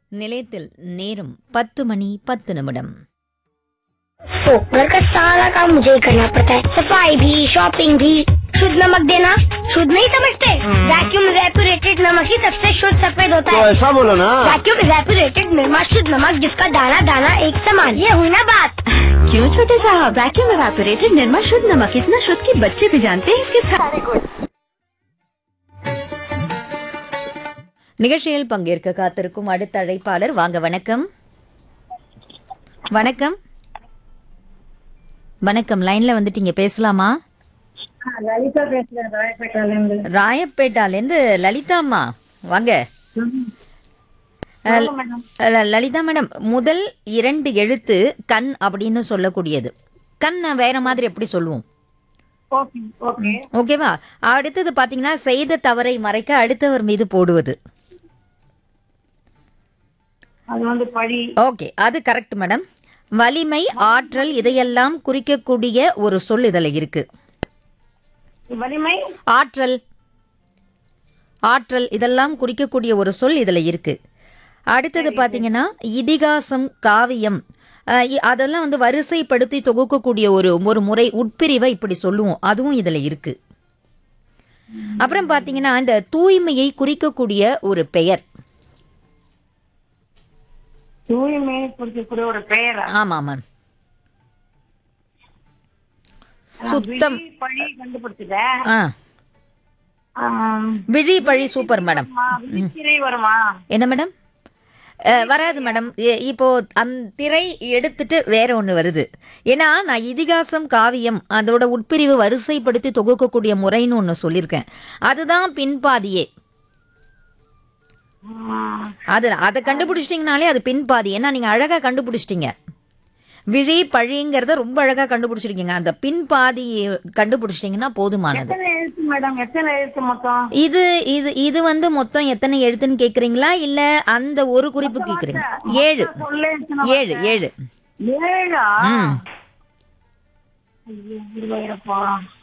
நிலையத்தில் நேரம் பத்து மணி பத்து நிமிடம் तो घर का सारा काम मुझे ही करना पड़ता है सफाई भी शॉपिंग भी शुद्ध नमक देना शुद्ध नहीं समझते वैक्यूम रेपुरेटेड नमक ही सबसे शुद्ध सफेद होता तो है ऐसा बोलो ना वैक्यूम रेपुरेटेड निर्मा शुद्ध नमक जिसका दाना दाना एक समान ये हुई ना बात क्यों छोटे साहब वैक्यूम एवापोरेटेड निर्मा शुद्ध नमक इतना शुद्ध कि बच्चे भी जानते हैं इसके सारे गुण நிகழ்ச்சியில் பங்கேற்க காத்திருக்கும் அடுத்த அழைப்பாளர் வாங்க வணக்கம் வணக்கம் வணக்கம் லைன்ல வந்துட்டீங்க பேசலாமா லலிதா பேசுறேன் ராயப்பேட்டால இருந்து ராயப்பேட்டாலேருந்து லலிதா அம்மா வாங்க அஹ், அஹ், லலிதா மேடம் முதல் இரண்டு எழுத்து கண் அப்படின்னு சொல்லக்கூடியது கண் வேற மாதிரி எப்படி சொல்லுவோம் ஓகே ஓகே ஓகேவா அடுத்தது பாத்தீங்கன்னா செய்த தவறை மறைக்க அடுத்தவர் மீது போடுவது அது வந்து பழி ஓகே அது கரெக்ட் மேடம் வலிமை ஆற்றல் இதையெல்லாம் குறிக்கக்கூடிய ஒரு சொல் இதுல இருக்கு வலிமை ஆற்றல் ஆற்றல் இதெல்லாம் குறிக்கக்கூடிய ஒரு சொல் இதுல இருக்கு அடுத்தது பாத்தீங்கன்னா இதிகாசம் காவியம் அஹ், இ- அதெல்லாம் வந்து வரிசைப்படுத்தி தொகுக்கக்கூடிய ஒரு ஒரு முறை உட்பிரிவை இப்படி சொல்லுவோம் அதுவும் இதுல இருக்கு அப்புறம் பாத்தீங்கன்னா இந்த தூய்மையை குறிக்கக்கூடிய ஒரு பெயர் தூய்மை குறிக்கக்கூடிய ஒரு பெயரா ஆமா மேம் சுத்தம். விழி, பழி கண்டுபிடிச்சிட்டேன் ஆ ஆம், விழி பழி சூப்பர் மேடம் ஆ, விழித்திரை வருமா என்ன மேடம் அஹ், வராது மேடம் எ- இப்போ அந்த திரை எடுத்துட்டு வேற ஒன்று வருது ஏன்னா நான் இதிகாசம் காவியம் அதோட உட்பிரிவு வரிசைப்படுத்தி தொகுக்கக்கூடிய முறைன்னு ஒன்று சொல்லியிருக்கேன் அதுதான் பின்பாதியே ஆ, அது அதை கண்டுபிடிச்சிட்டிங்கனாலே அது பின்பாதி ஏன்னா நீங்கள் அழகாக கண்டுபிடிச்சிட்டீங்க விழி பழிங்கிறத ரொம்ப அழகாக கண்டுபிடிச்சிருக்கீங்க அந்த பின்பாதி கண்டுபிடிச்சிட்டிங்கன்னா போதுமானது எத்தனை எழுத்து மேடம் எத்தனை எழுத்து மொத்தம் இது இது இது வந்து மொத்தம் எத்தனை எழுத்துன்னு கேக்குறீங்களா இல்ல அந்த ஒரு குறிப்பு கேக்குறீங்க ஏழு சொல்லே எத்தனை ஏழு ஏழு ஏழா ம் ஐயோ, இருபதாயிரப்பா